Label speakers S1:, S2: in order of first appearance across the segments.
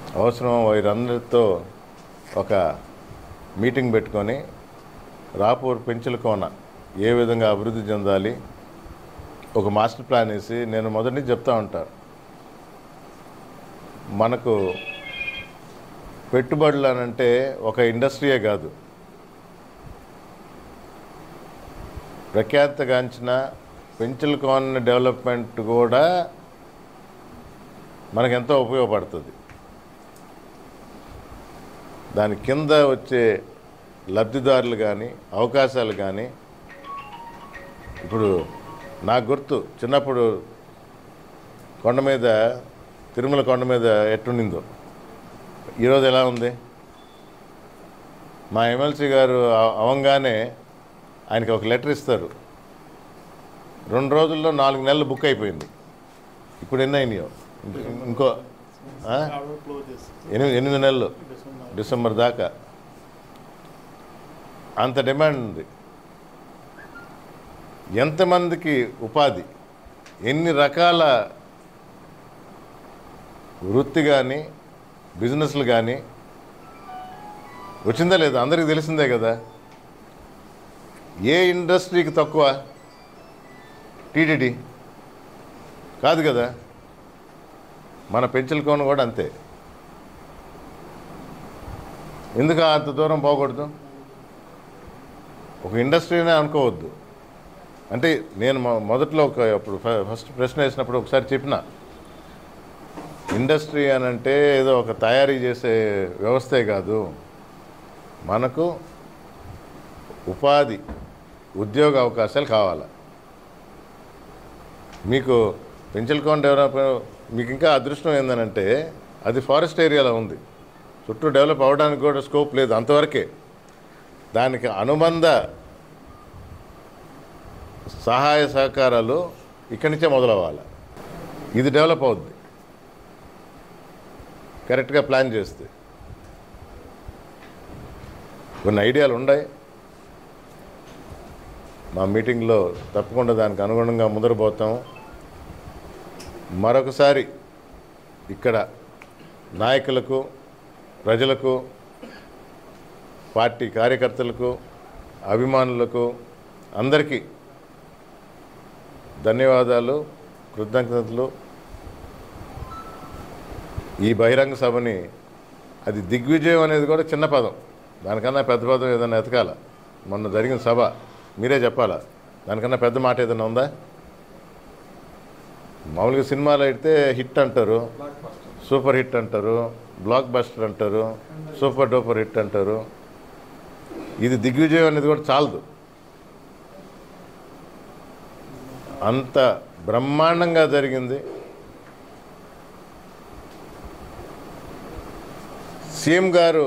S1: అవసరం వీరందరితో ఒక మీటింగ్ పెట్టుకొని రాపూర్ పెంచుల కోన ఏ విధంగా అభివృద్ధి చెందాలి ఒక మాస్టర్ ప్లాన్ వేసి నేను మొదటి నుంచి చెప్తా ఉంటాను మనకు పెట్టుబడులు అని అంటే ఒక ఇండస్ట్రీయే కాదు ప్రఖ్యాతగాంచిన పెంచుల కోన డెవలప్మెంట్ కూడా మనకెంతో ఉపయోగపడుతుంది దాని కింద వచ్చే లబ్ధిదారులు కానీ అవకాశాలు కానీ ఇప్పుడు నాకు గుర్తు చిన్నప్పుడు కొండ మీద తిరుమల కొండ మీద ఎట్టుండిందో ఈరోజు ఎలా ఉంది మా ఎమ్మెల్సీ గారు అవ- అవంగానే ఆయనకి ఒక లెటర్ ఇస్తారు రెండు రోజుల్లో నాలుగు నెలలు బుక్ అయిపోయింది ఇప్పుడు ఎన్ని అయినాయో ఇంకో ఆ? ఎనిమిది ఎనిమిది నెలలు డిసెంబర్ దాకా అంత డిమాండ్ ఉంది ఎంతమందికి ఉపాధి ఎన్ని రకాల వృత్తి కానీ బిజినెస్లు కానీ వచ్చిందా లేదా అందరికీ తెలిసిందే కదా ఏ ఇండస్ట్రీకి తక్కువ టీటీడీ కాదు కదా మన పెంచుల కోన కూడా అంతే ఎందుకు అంత దూరం పోకూడదు ఒక ఇండస్ట్రీనే అనుకోవద్దు అంటే నేను మొ- మొదట్లో ఒక అప్పుడు ఫ- ఫస్ట్ ప్రశ్న వేసినప్పుడు ఒకసారి చెప్పిన ఇండస్ట్రీ అని అంటే ఏదో ఒక తయారీ చేసే వ్యవస్థే కాదు మనకు ఉపాధి ఉద్యోగ అవకాశాలు కావాలి మీకు పెంచల్కోన్ డెవలప్ మీకు ఇంకా అదృష్టం ఏందనంటే అది ఫారెస్ట్ ఏరియాలో ఉంది చుట్టూ డెవలప్ అవ్వడానికి కూడా స్కోప్ లేదు అంతవరకే దానికి అనుబంధ సహాయ సహకారాలు ఇక్కడి నుంచే మొదలవ్వాలి ఇది డెవలప్ అవుద్ది కరెక్ట్గా ప్లాన్ చేస్తే కొన్ని ఐడియాలు ఉన్నాయి మా మీటింగ్లో తప్పకుండా దానికి అనుగుణంగా ముందరపోతాం మరొకసారి ఇక్కడ నాయకులకు ప్రజలకు పార్టీ కార్యకర్తలకు అభిమానులకు అందరికీ ధన్యవాదాలు కృతజ్ఞతలు ఈ బహిరంగ సభని అది దిగ్విజయం అనేది కూడా చిన్న పదం దానికన్నా పెద్ద పదం ఏదైనా ఎతకాల మొన్న జరిగిన సభ మీరే చెప్పాలా దానికన్నా పెద్ద మాట ఏదైనా ఉందా మామూలుగా సినిమాలు అయితే హిట్ అంటారు సూపర్ హిట్ అంటారు బ్లాక్ బస్టర్ అంటారు సూపర్ డూపర్ హిట్ అంటారు ఇది దిగ్విజయం అనేది కూడా చాలదు అంత బ్రహ్మాండంగా జరిగింది సీఎం గారు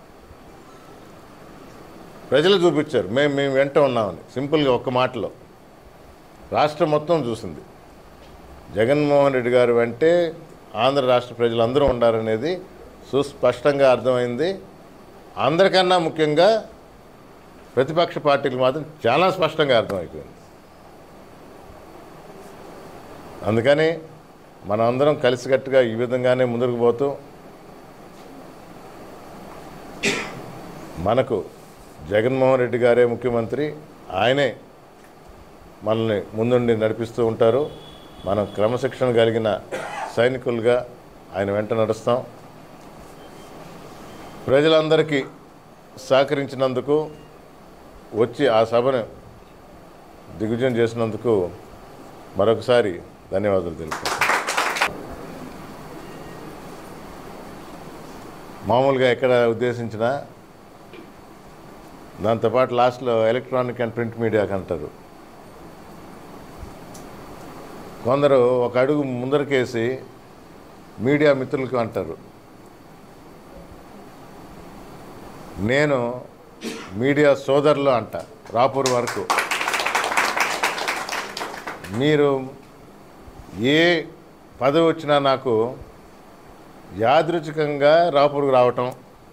S1: ప్రజలు చూపించారు మేము మేము వెంట ఉన్నామని సింపుల్గా ఒక్క మాటలో రాష్ట్రం మొత్తం చూసింది జగన్మోహన్ రెడ్డి గారు వెంటే ఆంధ్ర రాష్ట్ర ప్రజలందరూ ఉండారనేది సుస్పష్టంగా అర్థమైంది అందరికన్నా ముఖ్యంగా ప్రతిపక్ష పార్టీలు మాత్రం చాలా స్పష్టంగా అర్థమైపోయింది అందుకని మనం అందరం కలిసికట్టుగా ఈ విధంగానే ముందుకు పోతూ మనకు జగన్మోహన్ రెడ్డి గారే ముఖ్యమంత్రి ఆయనే మనల్ని ముందుండి నడిపిస్తూ ఉంటారు మనం క్రమశిక్షణ కలిగిన సైనికులుగా ఆయన వెంట నడుస్తాం ప్రజలందరికీ సహకరించినందుకు వచ్చి ఆ సభను దిగ్విజయం చేసినందుకు మరొకసారి ధన్యవాదాలు తెలుపుతాను మామూలుగా ఎక్కడ ఉద్దేశించినా దాంతోపాటు లాస్ట్లో ఎలక్ట్రానిక్ అండ్ ప్రింట్ మీడియాకి అంటారు కొందరు ఒక అడుగు ముందరకేసి మీడియా మిత్రులకు అంటారు నేను మీడియా సోదరులు అంట రాపూర్ వరకు మీరు ఏ పదవి వచ్చినా నాకు యాదృచ్ఛికంగా రాపూర్కు రావటం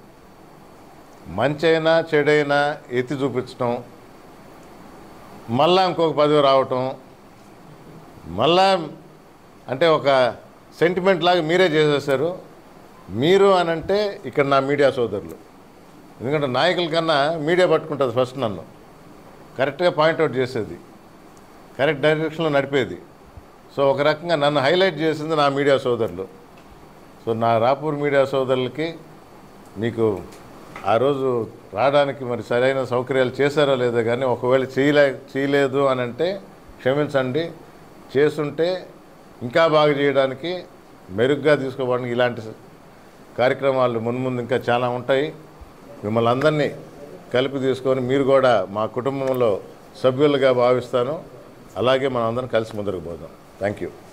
S1: మంచైనా చెడైనా ఎత్తి చూపించటం మళ్ళా ఇంకొక పదవి రావటం మళ్ళా అంటే ఒక సెంటిమెంట్ లాగా మీరే చేసేసారు మీరు అని అంటే ఇక్కడ నా మీడియా సోదరులు ఎందుకంటే నాయకుల కన్నా మీడియా పట్టుకుంటుంది ఫస్ట్ నన్ను కరెక్ట్గా పాయింట్అవుట్ చేసేది కరెక్ట్ డైరెక్షన్లో నడిపేది సో ఒక రకంగా నన్ను హైలైట్ చేసింది నా మీడియా సోదరులు సో నా రాపూర్ మీడియా సోదరులకి మీకు ఆ రోజు రావడానికి మరి సరైన సౌకర్యాలు చేశారో లేదో కానీ ఒకవేళ చేయలే చేయలేదు అని అంటే క్షమించండి చేస్తుంటే ఇంకా బాగా చేయడానికి మెరుగ్గా తీసుకోవడానికి ఇలాంటి కార్యక్రమాలు మున్ముందు ఇంకా చాలా ఉంటాయి మిమ్మల్ని అందరినీ కలిపి తీసుకొని మీరు కూడా మా కుటుంబంలో సభ్యులుగా భావిస్తాను అలాగే మనం అందరం కలిసి ముందుకు పోదాం థ్యాంక్ యూ